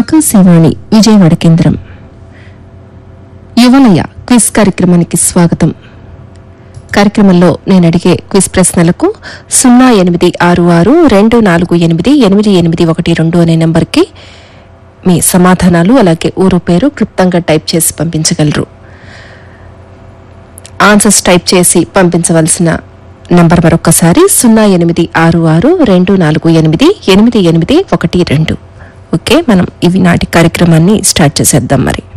ఆకాశవాణి విజయవాడ కేంద్రం యువలయ క్విజ్ కార్యక్రమానికి స్వాగతం కార్యక్రమంలో నేను అడిగే క్విజ్ ప్రశ్నలకు సున్నా ఎనిమిది ఆరు ఆరు రెండు నాలుగు ఎనిమిది ఎనిమిది ఎనిమిది ఒకటి రెండు అనే నెంబర్కి మీ సమాధానాలు అలాగే ఊరు పేరు క్లుప్తంగా టైప్ చేసి పంపించగలరు ఆన్సర్స్ టైప్ చేసి పంపించవలసిన నంబర్ మరొకసారి సున్నా ఎనిమిది ఆరు ఆరు రెండు నాలుగు ఎనిమిది ఎనిమిది ఎనిమిది ఒకటి రెండు ఓకే మనం ఇవి నాటి కార్యక్రమాన్ని స్టార్ట్ చేసేద్దాం మరి